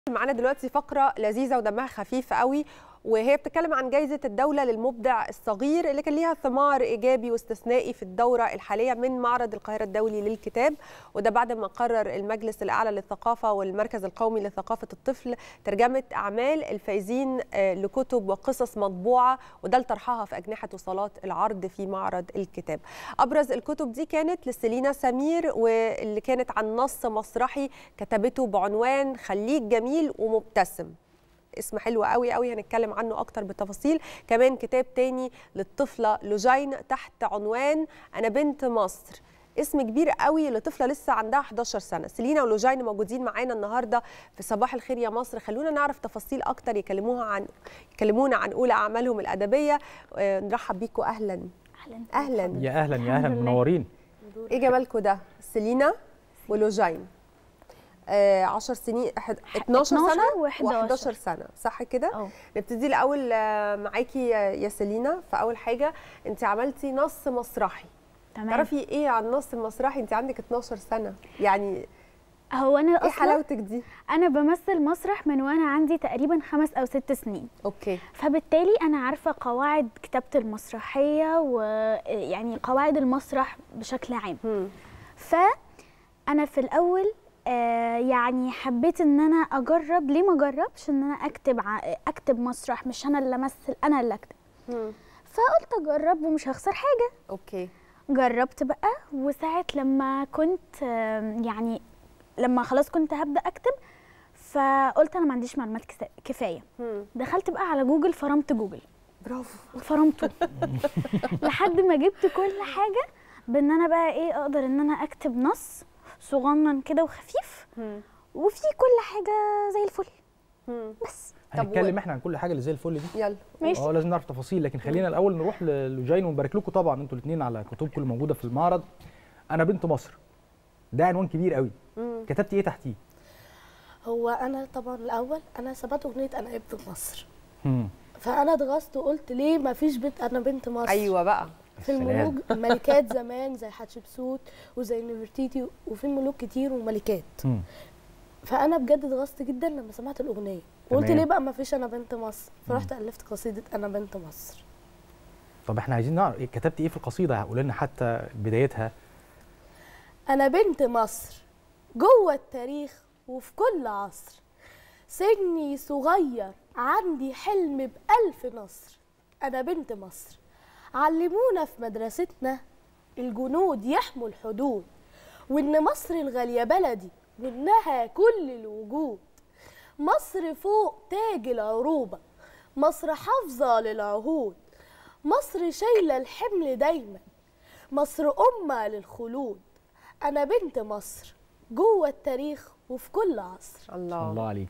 معانا دلوقتي فقرة لذيذة ودمها خفيف قوي وهي بتتكلم عن جائزة الدولة للمبدع الصغير اللي كان ليها ثمار إيجابي واستثنائي في الدورة الحالية من معرض القاهرة الدولي للكتاب وده بعد ما قرر المجلس الأعلى للثقافة والمركز القومي لثقافة الطفل ترجمة أعمال الفايزين لكتب وقصص مطبوعة وده لطرحها في أجنحة وصالات العرض في معرض الكتاب أبرز الكتب دي كانت لسيلينا سمير واللي كانت عن نص مسرحي كتبته بعنوان خليك جميل ومبتسم اسم حلو قوي قوي هنتكلم عنه اكتر بالتفاصيل كمان كتاب تاني للطفله لوجين تحت عنوان انا بنت مصر اسم كبير قوي لطفله لسه عندها 11 سنه سيلينا ولوجين موجودين معانا النهارده في صباح الخير يا مصر خلونا نعرف تفاصيل اكتر يكلموها عن يكلمونا عن اولى اعمالهم الادبيه نرحب بيكم اهلا اهلا اهلا يا اهلا يا اهلا منورين ايه جمالكم ده سيلينا ولوجين 10 سنين 12 سنه و11 سنه صح كده اه نبتدي الاول معاكي يا سيلينا فاول حاجه انت عملتي نص مسرحي تمام تعرفي ايه عن النص المسرحي انت عندك 12 سنه يعني هو انا ايه اصلا حلاوتك دي انا بمثل مسرح من وانا عندي تقريبا خمس او ست سنين اوكي فبالتالي انا عارفه قواعد كتابه المسرحيه ويعني قواعد المسرح بشكل عام هم. فانا في الاول آه يعني حبيت ان انا اجرب ليه ما اجربش ان انا اكتب ع- اكتب مسرح مش انا اللي امثل انا اللي اكتب هم. فقلت اجرب ومش هخسر حاجه اوكي جربت بقى وساعة لما كنت آم، يعني لما خلاص كنت هبدأ أكتب فقلت أنا ما عنديش معلومات كسا- كفاية هم. دخلت بقى على جوجل فرمت جوجل برافو فرمته لحد ما جبت كل حاجة بإن أنا بقى إيه أقدر إن أنا أكتب نص صغنن كده وخفيف هم. وفيه كل حاجة زي الفل هم. بس طب هنتكلم و- احنا عن كل حاجه اللي زي الفل دي يلا ماشي اه لازم نعرف تفاصيل لكن خلينا الاول نروح للوجين ونبارك لكم طبعا انتوا الاثنين على كتبكم اللي موجوده في المعرض انا بنت مصر ده عنوان كبير قوي هم. كتبتي ايه تحتيه هو انا طبعا الاول انا سمعت اغنيه انا ابن مصر هم. فانا درست وقلت ليه ما فيش بنت انا بنت مصر ايوه بقى في سلام. الملوك الملكات زمان زي حتشبسوت وزي نفرتيتي وفي ملوك كتير وملكات هم. فانا بجد درست جدا لما سمعت الاغنيه وقلت تمام. ليه بقى ما فيش انا بنت مصر فرحت الفت قصيده انا بنت مصر طب احنا عايزين نعرف إيه كتبتي ايه في القصيده قول لنا حتى بدايتها أنا بنت مصر جوه التاريخ وفي كل عصر سجني صغير عندي حلم بألف نصر أنا بنت مصر علمونا في مدرستنا الجنود يحموا الحدود وإن مصر الغالية بلدي وإنها كل الوجود مصر فوق تاج العروبة مصر حافظة للعهود مصر شايلة الحمل دايما مصر أمة للخلود أنا بنت مصر جوه التاريخ وفي كل عصر الله, الله عليك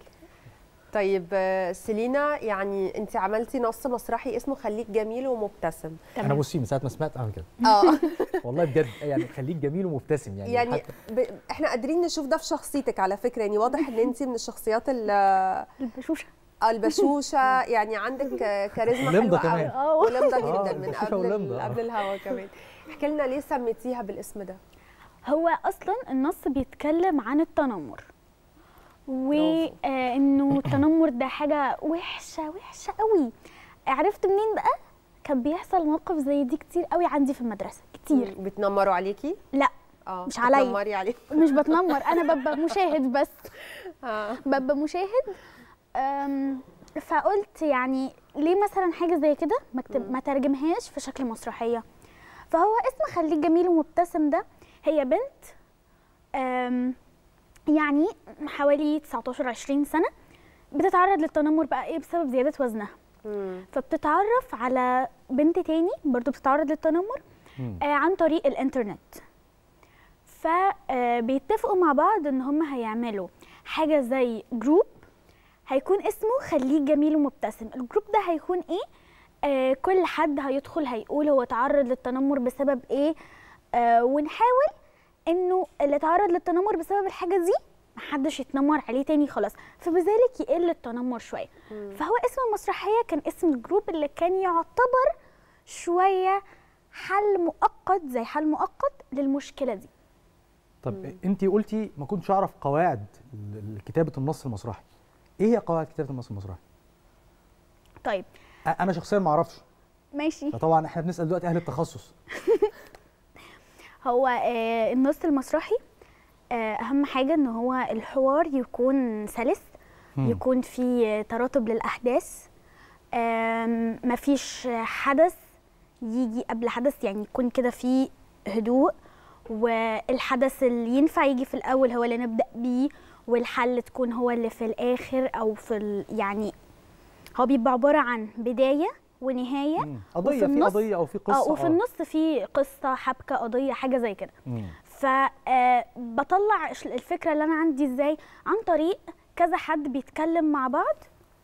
طيب آه، سيلينا يعني انت عملتي نص مسرحي اسمه خليك جميل ومبتسم انا بصي من ساعه ما سمعت اعمل كده اه والله بجد يعني خليك جميل ومبتسم يعني, يعني حتى ب... احنا قادرين نشوف ده في شخصيتك على فكره يعني واضح ان انت من الشخصيات ال- البشوشة البشوشه يعني عندك آه، كاريزما ولمضة حلوه كمان. قوي ولمضه آه، جدا من بشوشة قبل ولمضة، ال- آه. قبل الهوا كمان احكي لنا ليه سميتيها بالاسم ده هو اصلا النص بيتكلم عن التنمر وانه التنمر ده حاجه وحشه وحشه قوي عرفت منين بقى كان بيحصل مواقف زي دي كتير قوي عندي في المدرسه كتير مم، بتنمروا عليكي لا اه مش عليا. بتنمري عليه مش بتنمر انا ببقى مشاهد بس اه ببقى مشاهد أم، فقلت يعني ليه مثلا حاجه زي كده ما اكتب ما ترجمهاش في شكل مسرحيه فهو اسم خليك جميل ومبتسم ده هي بنت أم، يعني حوالي 19 20 سنه بتتعرض للتنمر بقى ايه بسبب زياده وزنها مم. فبتتعرف على بنت تاني برضو بتتعرض للتنمر مم. آه عن طريق الانترنت فبيتفقوا مع بعض ان هم هيعملوا حاجه زي جروب هيكون اسمه خليك جميل ومبتسم الجروب ده هيكون ايه آه كل حد هيدخل هيقول هو تعرض للتنمر بسبب ايه آه ونحاول انه اللي تعرض للتنمر بسبب الحاجه دي محدش يتنمر عليه تاني خلاص فبذلك يقل التنمر شويه فهو اسم المسرحيه كان اسم الجروب اللي كان يعتبر شويه حل مؤقت زي حل مؤقت للمشكله دي طب انت قلتي ما كنتش اعرف قواعد ال- ال- كتابه النص المسرحي ايه هي قواعد كتابه النص المسرحي طيب أ- انا شخصيا ما اعرفش ماشي فطبعا احنا بنسال دلوقتي اهل التخصص هو آه، النص المسرحي آه، اهم حاجه ان هو الحوار يكون سلس مم. يكون فيه تراتب للاحداث آم، مفيش حدث يجي قبل حدث يعني يكون كده فيه هدوء والحدث اللي ينفع يجي في الاول هو اللي نبدا بيه والحل تكون هو اللي في الاخر او في ال- يعني هو بيبقى عباره عن بدايه ونهايه مم. قضيه وفي في النص- قضيه او في قصه اه وفي النص في قصه حبكه قضيه حاجه زي كده مم. فبطلع الفكره اللي انا عندي ازاي عن طريق كذا حد بيتكلم مع بعض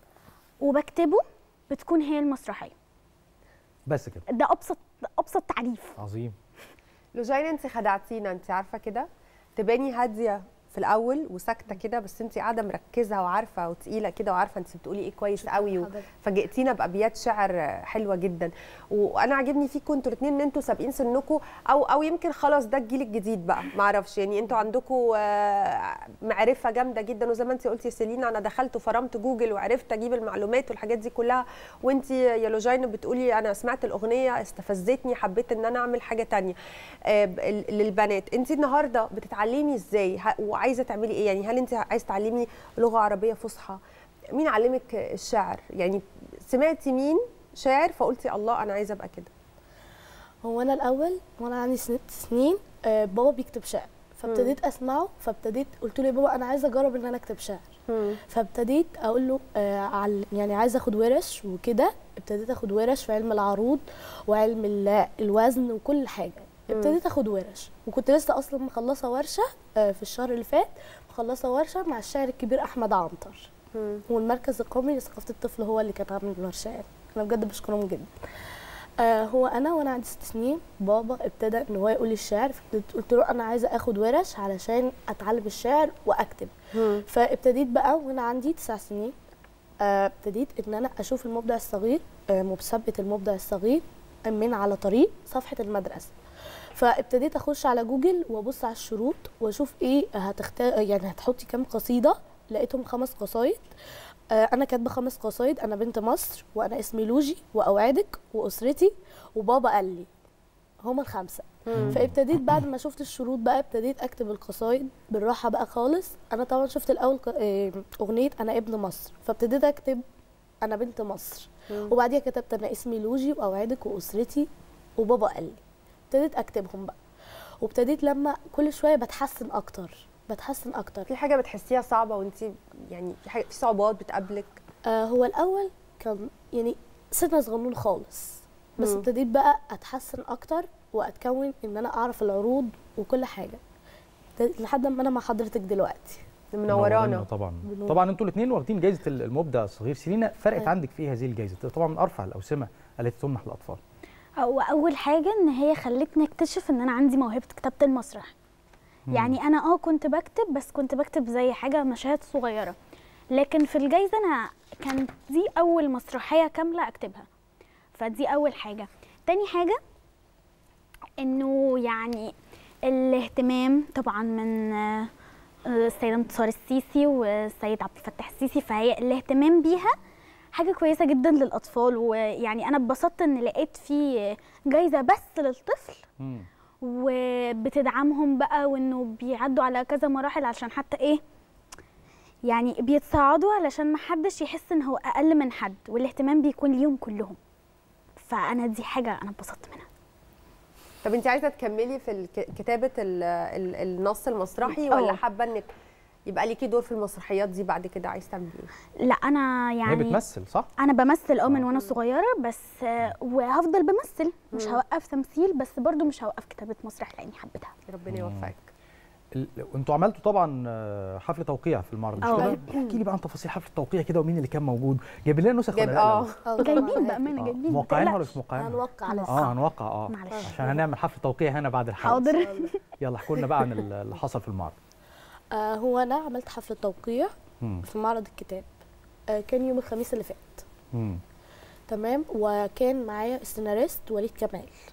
وبكتبه بتكون هي المسرحيه بس كده ده ابسط ابسط تعريف عظيم لوجين انت خدعتينا انت عارفه كده تباني هاديه في الاول وساكته كده بس انت قاعده مركزه وعارفه وتقيله كده وعارفه انت بتقولي ايه كويس قوي حضرتك. وفاجئتينا بابيات شعر حلوه جدا وانا عاجبني فيكم انتوا الاثنين ان انتوا سابقين سنكم او او يمكن خلاص ده الجيل الجديد بقى ما اعرفش يعني انتوا عندكم معرفه جامده جدا وزي ما انت قلتي يا سيلينا انا دخلت وفرمت جوجل وعرفت اجيب المعلومات والحاجات دي كلها وانت يا لوجين بتقولي انا سمعت الاغنيه استفزتني حبيت ان انا اعمل حاجه تانية آه، ب- للبنات انت النهارده بتتعلمي ازاي ه- وعايزه تعملي ايه يعني هل انت عايزه تعلمي لغه عربيه فصحى مين علمك الشعر يعني سمعتي مين شاعر فقلتي الله انا عايزه ابقى كده هو انا الاول وانا عندي ست سنين آه، بابا بيكتب شعر فابتديت اسمعه فابتديت قلت له يا بابا انا عايزه اجرب ان انا اكتب شعر فابتديت اقول له آه عل يعني عايزه اخد ورش وكده ابتديت اخد ورش في علم العروض وعلم ال- الوزن وكل حاجه ابتديت اخد ورش وكنت لسه اصلا مخلصه ورشه آه في الشهر اللي فات مخلصه ورشه مع الشاعر الكبير احمد عنتر والمركز القومي لثقافه الطفل هو اللي كان عامل الورشه يعني انا بجد بشكرهم جدا آه هو انا وانا عندي ست سنين بابا ابتدى ان هو يقول لي الشعر فابتديت قلت له انا عايزه اخد ورش علشان اتعلم الشعر واكتب فابتديت بقى وانا عندي تسع سنين آه، ابتديت ان انا اشوف المبدع الصغير آه، مثبت المبدع الصغير من على طريق صفحه المدرسه فابتديت اخش على جوجل وابص على الشروط واشوف ايه هتختار يعني هتحطي كام قصيده لقيتهم خمس قصايد آه، انا كاتبه خمس قصايد انا بنت مصر وانا اسمي لوجي واوعدك واسرتي وبابا قال لي هما الخمسه فابتديت بعد ما شفت الشروط بقى ابتديت اكتب القصايد بالراحه بقى خالص انا طبعا شفت الاول ق- آه، اغنيه انا ابن مصر فابتديت اكتب انا بنت مصر وبعديها كتبت انا اسمي لوجي واوعدك واسرتي وبابا قال لي ابتديت اكتبهم بقى وابتديت لما كل شويه بتحسن اكتر بتحسن اكتر في حاجه بتحسيها صعبه وانت يعني في حاجه في صعوبات بتقابلك آه هو الاول كان يعني سنه صغنون خالص بس مم. ابتديت بقى اتحسن اكتر واتكون ان انا اعرف العروض وكل حاجه ابتديت لحد ما انا مع حضرتك دلوقتي منورانا طبعا بنور. طبعا انتوا الاثنين واخدين جائزه المبدع الصغير سيلينا فرقت أيوة. عندك في إيه هذه الجائزه طبعا من ارفع الاوسمه التي تمنح للاطفال هو اول حاجه ان هي خلتني اكتشف ان انا عندي موهبه كتابه المسرح يعني انا اه كنت بكتب بس كنت بكتب زي حاجه مشاهد صغيره لكن في الجايزه انا كانت دي اول مسرحيه كامله اكتبها فدي اول حاجه تاني حاجه انه يعني الاهتمام طبعا من آه، السيده انتصار السيسي والسيد عبد الفتاح السيسي فهي الاهتمام بيها حاجه كويسه جدا للاطفال ويعني انا اتبسطت ان لقيت في جايزه بس للطفل مم. وبتدعمهم بقى وانه بيعدوا على كذا مراحل عشان حتى ايه يعني بيتصاعدوا علشان ما حدش يحس ان هو اقل من حد والاهتمام بيكون ليهم كلهم فانا دي حاجه انا اتبسطت منها طب انت عايزه تكملي في الك- كتابه ال- ال- النص المسرحي ولا اه. حابه انك يبقى ليكي دور في المسرحيات دي بعد كده عايز تعملي ايه لا انا هي يعني بتمثل صح انا بمثل اه من وانا صغيره بس آه، وهفضل بمثل مش هوقف تمثيل بس برضو مش هوقف كتابه مسرح لاني حبيتها ربنا يوفقك ال- انتوا عملتوا طبعا آه، حفل توقيع في المعرض مش اه. كده احكي لي بقى عن تفاصيل حفل التوقيع كده ومين اللي كان موجود جايب لنا نسخ جايب ولا لا اه الأول؟ آه، طبعاً جايبين معاكي. بامانه آه، جايبين موقعينها ولا متقلقش. مش موقعينها هنوقع على هنوقع. اه هنوقع اه معلش. عشان هنعمل حفل توقيع هنا بعد الحلقه حاضر يلا احكوا لنا بقى عن ال- اللي حصل في المعرض آه هو انا عملت حفله توقيع مم. في معرض الكتاب آه كان يوم الخميس اللي فات مم. تمام وكان معايا السيناريست وليد كمال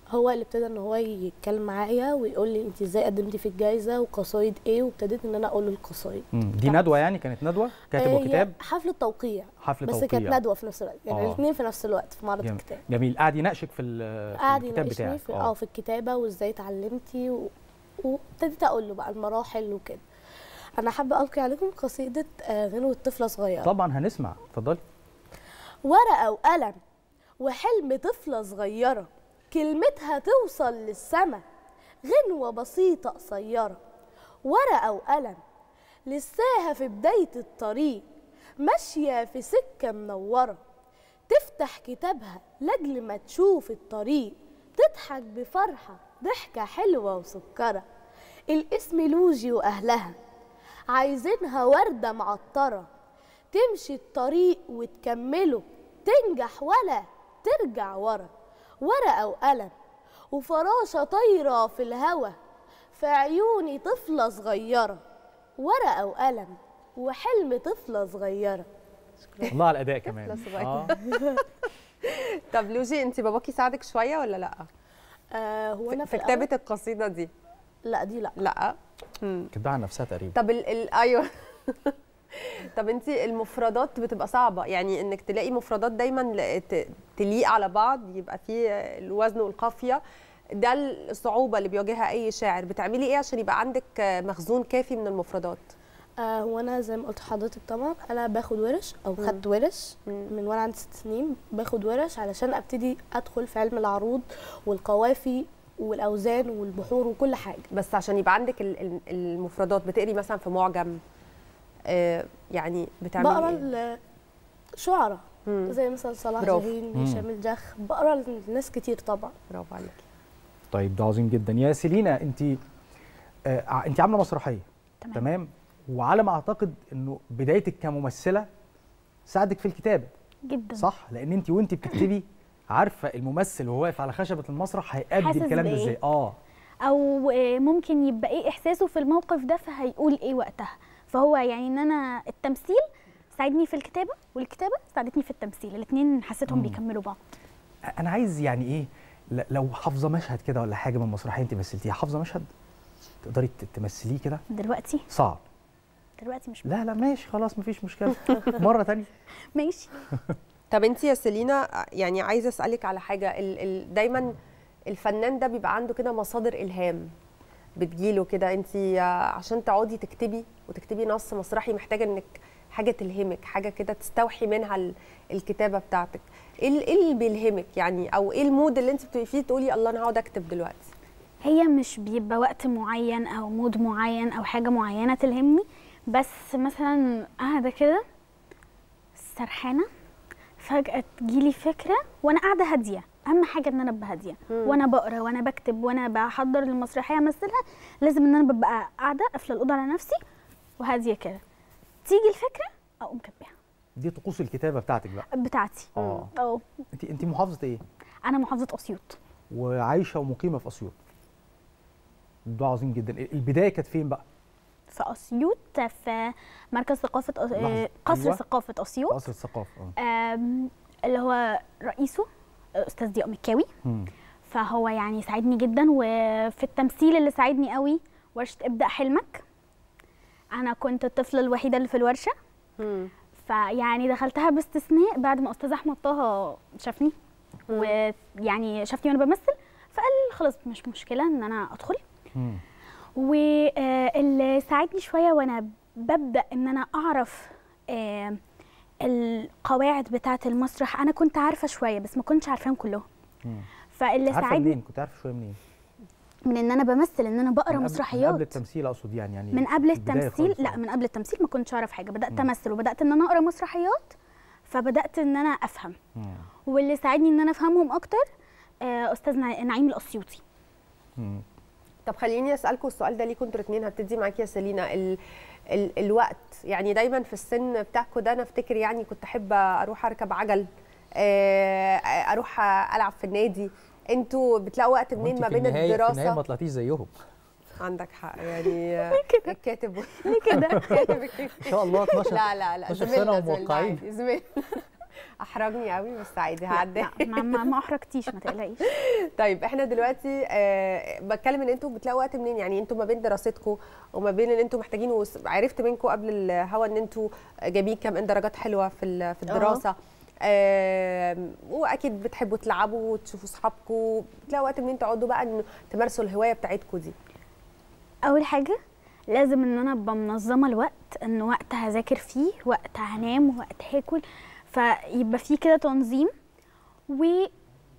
هو اللي ابتدى ان هو يتكلم معايا ويقول لي انت ازاي قدمتي في الجائزه وقصايد ايه وابتديت ان انا اقول له القصايد مم. دي ندوه يعني كانت ندوه كاتب آه، هي وكتاب حفله توقيع حفل بس توقيع كانت ندوه في نفس الوقت يعني آه. الاثنين في نفس الوقت في معرض جميل. الكتاب جميل قاعد يناقشك في, ال- في قعد الكتاب يناقشني بتاعك في اه في الكتابه وازاي اتعلمتي و... وابتديت اقول له بقى المراحل وكده انا حابه القي عليكم قصيده آه، غنوه طفله صغيره طبعا هنسمع اتفضلي ورقة وقلم وحلم طفلة صغيرة كلمتها توصل للسما غنوة بسيطة قصيرة ورقة وقلم لساها في بداية الطريق ماشية في سكة منورة تفتح كتابها لأجل ما تشوف الطريق تضحك بفرحة ضحكة حلوة وسكرة الاسم لوجي وأهلها عايزينها وردة معطرة تمشي الطريق وتكمله تنجح ولا ترجع ورا ورقة وقلم وفراشة طايرة في الهوا في عيوني طفلة صغيرة ورقة وقلم وحلم طفلة صغيرة الله على الاداء كمان طفلة صغيرة. اه طب لوجي انت باباكي ساعدك شويه ولا لا آه هو أنا في في كتابه الأول- القصيده دي لا دي لا لا مم. كدبها عن نفسها تقريبا طب ال... ال... ايوه طب انت المفردات بتبقى صعبه يعني انك تلاقي مفردات دايما ل- ت... تليق على بعض يبقى في الوزن والقافيه ده الصعوبه اللي بيواجهها اي شاعر بتعملي ايه عشان يبقى عندك مخزون كافي من المفردات آه هو انا زي ما قلت لحضرتك طبعا انا باخد ورش او خدت ورش مم. من وانا عندي ست سنين باخد ورش علشان ابتدي ادخل في علم العروض والقوافي والاوزان والبحور وكل حاجه بس عشان يبقى عندك ال- ال- المفردات بتقري مثلا في معجم آه يعني بتعملي بقرا ايه؟ الشعراء مم. زي مثلا صلاح برافو. جاهين مم. هشام الجخ بقرا لناس كتير طبعا برافو عليكي طيب ده عظيم جدا يا سيلينا انت آه ع- انت عامله مسرحيه تمام. تمام وعلى ما اعتقد انه بدايتك كممثله ساعدك في الكتابه جدا صح لان انت وانت بتكتبي عارفه الممثل وهو واقف على خشبه المسرح هيأدي حاسس الكلام ده بإيه؟ ازاي اه او آه، ممكن يبقى ايه احساسه في الموقف ده فهيقول ايه وقتها فهو يعني ان انا التمثيل ساعدني في الكتابه والكتابه ساعدتني في التمثيل الاثنين حسيتهم مم. بيكملوا بعض انا عايز يعني ايه ل- لو حافظه مشهد كده ولا حاجه من مسرحيه انت مثلتيها حافظه مشهد تقدري ت- تمثليه كده دلوقتي صعب دلوقتي مش لا لا ماشي خلاص مفيش مشكله مره تانية ماشي طب انت يا سيلينا يعني عايزه اسالك على حاجه ال ال دايما الفنان ده بيبقى عنده كده مصادر الهام بتجيله كده انت عشان تقعدي تكتبي وتكتبي نص مسرحي محتاجه انك حاجه تلهمك حاجه كده تستوحي منها ال- الكتابه بتاعتك ايه ال- ايه اللي بيلهمك يعني او ايه المود اللي انت بتبقي فيه تقولي الله انا هقعد اكتب دلوقتي هي مش بيبقى وقت معين او مود معين او حاجه معينه تلهمني بس مثلا قاعده كده سرحانه فجاه تجيلي فكره وانا قاعده هاديه اهم حاجه ان انا ابقى هاديه وانا بقرا وانا بكتب وانا بحضر المسرحيه امثلها لازم ان انا ببقى قاعده قافله الاوضه على نفسي وهاديه كده تيجي الفكره اقوم كاتباها دي طقوس الكتابه بتاعتك بقى بتاعتي اه اه انت انت محافظه ايه انا محافظه اسيوط وعايشه ومقيمه في اسيوط ده عظيم جدا البدايه كانت فين بقى في اسيوط في مركز ثقافه أس... لحظة. قصر أيوة. ثقافه اسيوط قصر الثقافه اه آم، اللي هو رئيسه استاذ ضياء مكاوي مم. فهو يعني ساعدني جدا وفي التمثيل اللي ساعدني قوي ورشه ابدا حلمك انا كنت الطفله الوحيده اللي في الورشه فيعني دخلتها باستثناء بعد ما استاذ احمد طه شافني ويعني شافني وانا بمثل فقال خلاص مش مشكله ان انا ادخل مم. واللي ساعدني شويه وانا ببدا ان انا اعرف آه، القواعد بتاعه المسرح انا كنت عارفه شويه بس ما كنتش عارفاهم كلهم مم. فاللي عارفه ساعدني منين كنت عارفه شويه منين من ان انا بمثل ان انا بقرا من قبل- مسرحيات من قبل التمثيل اقصد يعني يعني من قبل في البداية التمثيل خالص لا آه. من قبل التمثيل ما كنتش اعرف حاجه بدات مم. امثل وبدات ان انا اقرا مسرحيات فبدات ان انا افهم مم. واللي ساعدني ان انا افهمهم اكتر آه، استاذ نع- نعيم الاسيوطي مم. طب خليني اسالكم السؤال ده ليكم انتوا الاثنين هبتدي معاكي يا سيلينا ال ال الوقت يعني دايما في السن بتاعكم ده انا افتكر يعني كنت احب اروح اركب عجل آه، اروح العب في النادي انتوا بتلاقوا وقت منين وانت ما في بين النهاية- في النهايه ما الدراسه طلعتيش زيهم عندك حق يعني الكاتب ليه كده الكاتب ان شاء الله 12 لا لا لا 12 زميلنا سنة زميلنا وموقعين. عادي، زميلنا احرجني قوي بس عادي لا هعدي لا، ما, ما, ما احرجتيش ما تقلقيش طيب احنا دلوقتي آه بتكلم ان انتوا بتلاقوا وقت منين يعني انتوا ما بين دراستكم وما بين ان انتوا محتاجين وس- عرفت منكم قبل الهوا ان انتوا جايبين كام درجات حلوه في ال- في الدراسه آه واكيد بتحبوا تلعبوا وتشوفوا اصحابكم بتلاقوا وقت منين تقعدوا بقى ان تمارسوا الهوايه بتاعتكم دي اول حاجه لازم ان انا ابقى منظمه الوقت ان وقت هذاكر فيه وقت هنام ووقت هاكل فيبقى فيه كده تنظيم وفي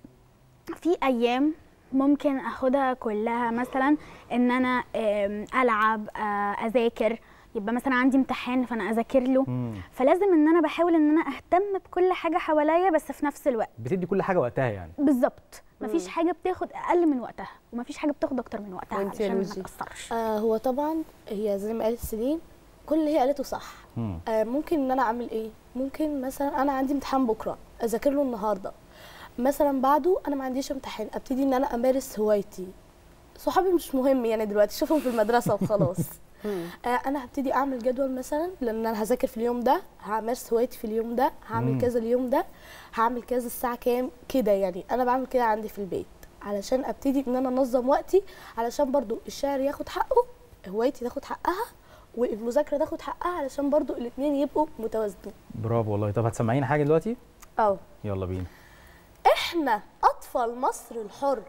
ايام ممكن اخدها كلها مثلا ان انا آم، العب آه، اذاكر يبقى مثلا عندي امتحان فانا اذاكر له مم. فلازم ان انا بحاول ان انا اهتم بكل حاجه حواليا بس في نفس الوقت بتدي كل حاجه وقتها يعني بالظبط مفيش حاجه بتاخد اقل من وقتها ومفيش حاجه بتاخد اكتر من وقتها وانت يا علشان ما لوجي؟ تاثرش آه هو طبعا هي زي ما قالت سيلين كل اللي هي قالته صح مم. آه ممكن ان انا اعمل ايه ممكن مثلا انا عندي امتحان بكره اذاكر له النهارده مثلا بعده انا ما عنديش امتحان ابتدي ان انا امارس هوايتي صحابي مش مهم يعني دلوقتي شوفهم في المدرسه وخلاص آه انا هبتدي اعمل جدول مثلا لان انا هذاكر في اليوم ده همارس هوايتي في اليوم ده مم. هعمل كذا اليوم ده هعمل كذا الساعه كام كده يعني انا بعمل كده عندي في البيت علشان ابتدي ان انا انظم وقتي علشان برضو الشعر ياخد حقه هوايتي تاخد حقها والمذاكره تاخد حقها علشان برضو الاثنين يبقوا متوازنين برافو والله طب هتسمعينا حاجه دلوقتي اه يلا بينا احنا اطفال مصر الحرة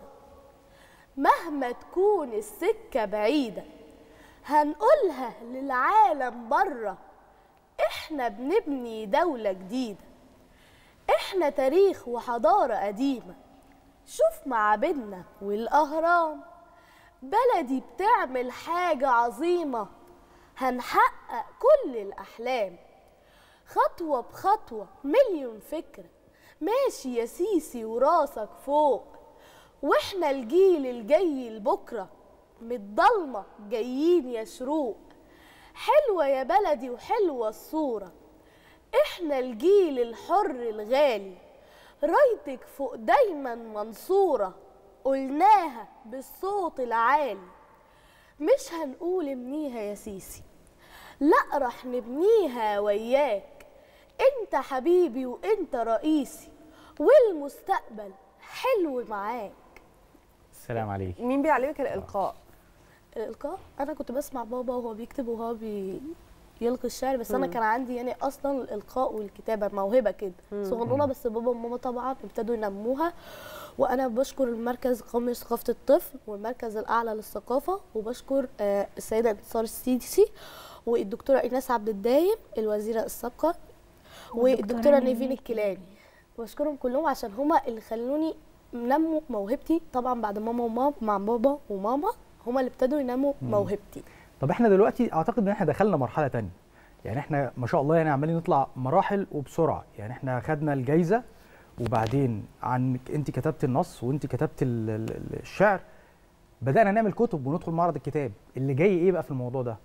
مهما تكون السكة بعيدة هنقولها للعالم بره احنا بنبني دولة جديدة احنا تاريخ وحضارة قديمة شوف معابدنا والاهرام بلدي بتعمل حاجة عظيمة هنحقق كل الاحلام خطوة بخطوة مليون فكرة ماشي يا سيسي وراسك فوق واحنا الجيل الجاي لبكرة من الضلمة جايين يا شروق حلوة يا بلدي وحلوة الصورة احنا الجيل الحر الغالي رايتك فوق دايما منصورة قلناها بالصوت العالي مش هنقول ابنيها يا سيسي لا راح نبنيها وياك انت حبيبي وانت رئيسي والمستقبل حلو معاك السلام عليك مين بيعلمك الالقاء الالقاء انا كنت بسمع بابا وهو بيكتب وهو بيلقي الشعر بس انا كان عندي يعني اصلا الالقاء والكتابه موهبه كده صغنونه بس بابا وماما طبعا ابتدوا ينموها وانا بشكر المركز القومي لثقافه الطفل والمركز الاعلى للثقافه وبشكر آه، السيده انتصار السيسي والدكتوره ايناس عبد الدايم الوزيره السابقه والدكتوره نيفين الكيلاني بشكرهم كلهم عشان هما اللي خلوني نموا موهبتي طبعا بعد ماما وماما مع بابا وماما هما اللي ابتدوا ينموا موهبتي طب احنا دلوقتي اعتقد ان احنا دخلنا مرحله تانية يعني احنا ما شاء الله يعني عمالين نطلع مراحل وبسرعه يعني احنا خدنا الجايزه وبعدين عنك انت كتبت النص وانت كتبت ال- ال- ال- الشعر بدانا نعمل كتب وندخل معرض الكتاب اللي جاي ايه بقى في الموضوع ده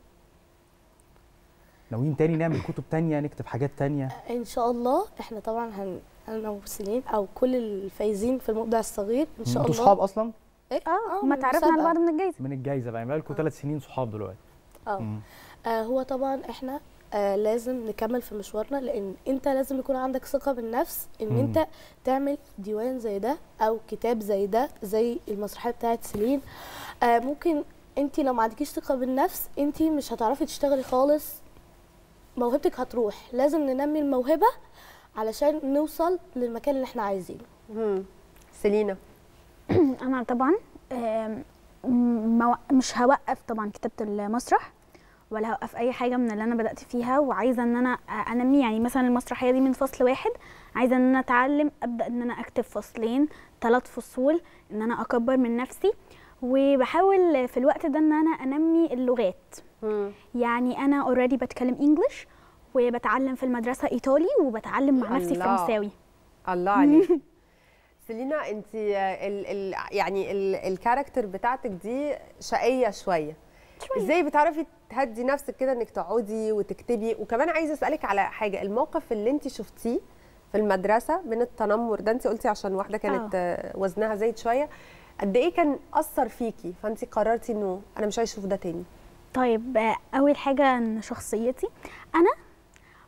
ناويين تاني نعمل كتب تانية نكتب حاجات تانية ان شاء الله احنا طبعا هن انا وسنين او كل الفايزين في المبدع الصغير ان شاء انتوا الله صحاب اصلا ايه اه من ما تعرفنا على المسابقة. بعض من الجايزه من الجايزه بقى بقى لكم ثلاث سنين صحاب دلوقتي اه مم. آه هو طبعا احنا آه لازم نكمل في مشوارنا لان انت لازم يكون عندك ثقه بالنفس ان مم. انت تعمل ديوان زي ده او كتاب زي ده زي المسرحيه بتاعت سيلين آه ممكن انت لو ما عندكيش ثقه بالنفس انت مش هتعرفي تشتغلي خالص موهبتك هتروح لازم ننمي الموهبه علشان نوصل للمكان اللي احنا عايزينه مم. سيلينا انا طبعا آم، ما وق- مش هوقف طبعا كتابه المسرح ولا هوقف اي حاجه من اللي انا بدات فيها وعايزه ان انا انمي يعني مثلا المسرحيه دي من فصل واحد عايزه ان انا اتعلم ابدا ان انا اكتب فصلين ثلاث فصول ان انا اكبر من نفسي وبحاول في الوقت ده ان انا انمي اللغات مم. يعني انا اوريدي بتكلم انجلش وبتعلم في المدرسه ايطالي وبتعلم مع نفسي الله. فرنساوي الله عليك سيلينا انت ال ال يعني ال الكاركتر بتاعتك دي شقيه شويه شوية. ازاي بتعرفي تهدي نفسك كده انك تقعدي وتكتبي وكمان عايزه اسالك على حاجه الموقف اللي انت شفتيه في المدرسه من التنمر ده انت قلتي عشان واحده كانت آه. وزنها زايد شويه قد ايه كان اثر فيكي فانت قررتي انه انا مش عايزه اشوف ده تاني طيب آه، اول حاجه ان شخصيتي انا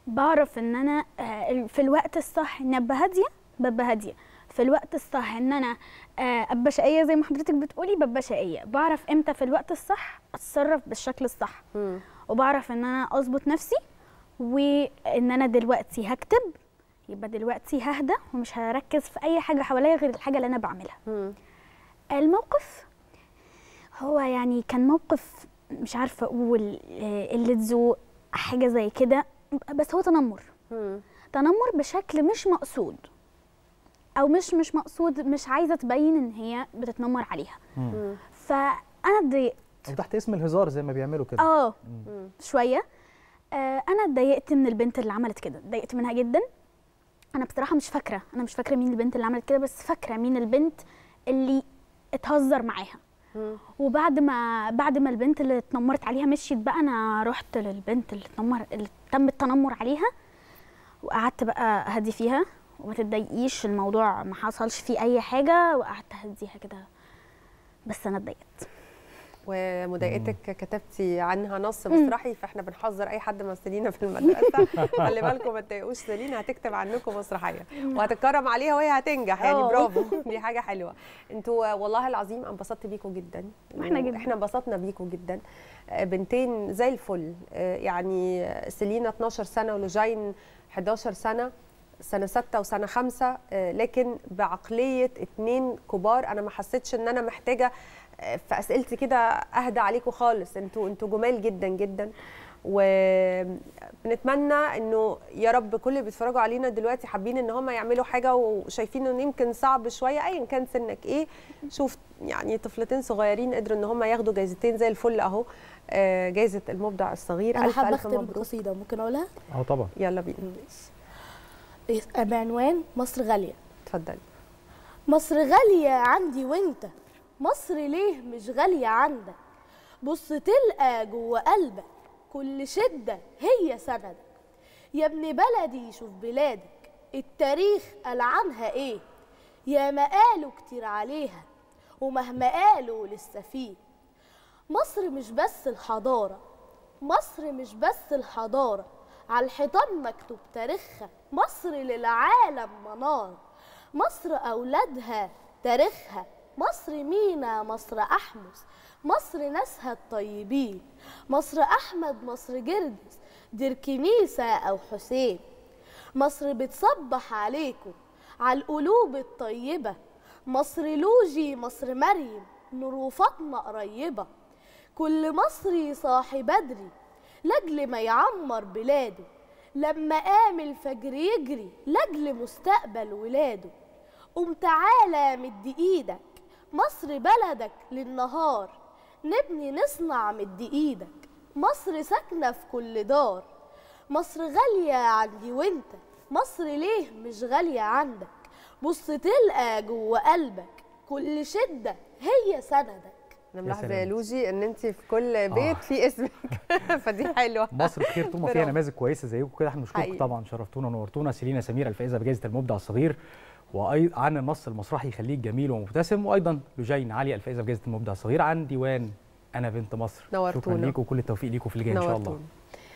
بعرف ان انا آه، في الوقت الصح ان ابقى هاديه ببقى هاديه في الوقت الصح ان انا آه، ابقى شقيه زي ما حضرتك بتقولي ببقى شقيه بعرف امتى في الوقت الصح اتصرف بالشكل الصح مم. وبعرف ان انا اظبط نفسي وان انا دلوقتي هكتب يبقى دلوقتي ههدى ومش هركز في اي حاجه حواليا غير الحاجه اللي انا بعملها مم. الموقف هو يعني كان موقف مش عارفه اقول آه، قله ذوق حاجه زي كده بس هو تنمر مم. تنمر بشكل مش مقصود او مش مش مقصود مش عايزه تبين ان هي بتتنمر عليها مم. فانا اتضايقت او تحت اسم الهزار زي ما بيعملوا كده اه مم. شويه آه انا اتضايقت من البنت اللي عملت كده اتضايقت منها جدا انا بصراحه مش فاكره انا مش فاكره مين البنت اللي عملت كده بس فاكره مين البنت اللي اتهزر معاها مم. وبعد ما بعد ما البنت اللي اتنمرت عليها مشيت بقى انا رحت للبنت اللي اتنمر اللي تم التنمر عليها وقعدت بقى اهدي فيها وما تتضايقيش الموضوع ما حصلش فيه اي حاجه وقعدت اهديها كده بس انا اتضايقت ومضايقتك كتبتي عنها نص مسرحي فاحنا بنحذر اي حد من سيلينا في المدرسه خلي بالكم ما تضايقوش سيلينا هتكتب عنكم مسرحيه وهتتكرم عليها وهي هتنجح يعني أوه. برافو دي حاجه حلوه انتوا والله العظيم انبسطت بيكم جدا وإحنا جدا. احنا انبسطنا بيكم جدا آه، بنتين زي الفل آه، يعني سيلينا 12 سنه ولوجين 11 سنه سنه ستة وسنه خمسة آه، لكن بعقليه اتنين كبار انا ما حسيتش ان انا محتاجه آه، في اسئلتي كده اهدى عليكم خالص انتوا انتوا جمال جدا جدا وبنتمنى انه يا رب كل اللي بيتفرجوا علينا دلوقتي حابين ان هم يعملوا حاجه وشايفين انه يمكن صعب شويه ايا كان سنك ايه شوف يعني طفلتين صغيرين قدروا ان هم ياخدوا جايزتين زي الفل اهو آه، جايزه المبدع الصغير انا الف حابه الف اختم مبروك بقصيده ممكن اقولها اه طبعا يلا بينا بعنوان مصر غاليه اتفضلي مصر غالية عندي وانت مصر ليه مش غالية عندك بص تلقى جوه قلبك كل شدة هي سندك يا ابن بلدي شوف بلادك التاريخ قال عنها ايه يا ما قالوا كتير عليها ومهما قالوا لسه فيه مصر مش بس الحضارة مصر مش بس الحضارة على الحيطان مكتوب تاريخها مصر للعالم منار مصر أولادها تاريخها مصر مينا مصر أحمس مصر ناسها الطيبين مصر أحمد مصر جردس دير كنيسة أو حسين مصر بتصبح عليكم على القلوب الطيبة مصر لوجي مصر مريم نور وفاطمة قريبة كل مصري صاحي بدري لاجل ما يعمر بلاده لما قام الفجر يجري لاجل مستقبل ولاده قوم تعالى مد ايدك مصر بلدك للنهار نبني نصنع مد ايدك مصر ساكنة في كل دار مصر غالية عندي وانت مصر ليه مش غالية عندك بص تلقى جوه قلبك كل شدة هي سندك انا يا ملاحظه سلام. يا لوجي ان انت في كل بيت في اسمك فدي حلوه مصر بخير طول ما فيها برافو. نماذج كويسه زيكم كده احنا بنشكركم حقيقي. طبعا شرفتونا ونورتونا سيلينا سمير الفائزه بجائزه المبدع الصغير وايضا عن النص المسرحي خليك جميل ومبتسم وايضا لجين علي الفائزه بجائزه المبدع الصغير عن ديوان انا بنت مصر نورتونا. شكرا ليكم وكل التوفيق ليكم في اللي جاي ان شاء الله نورتونا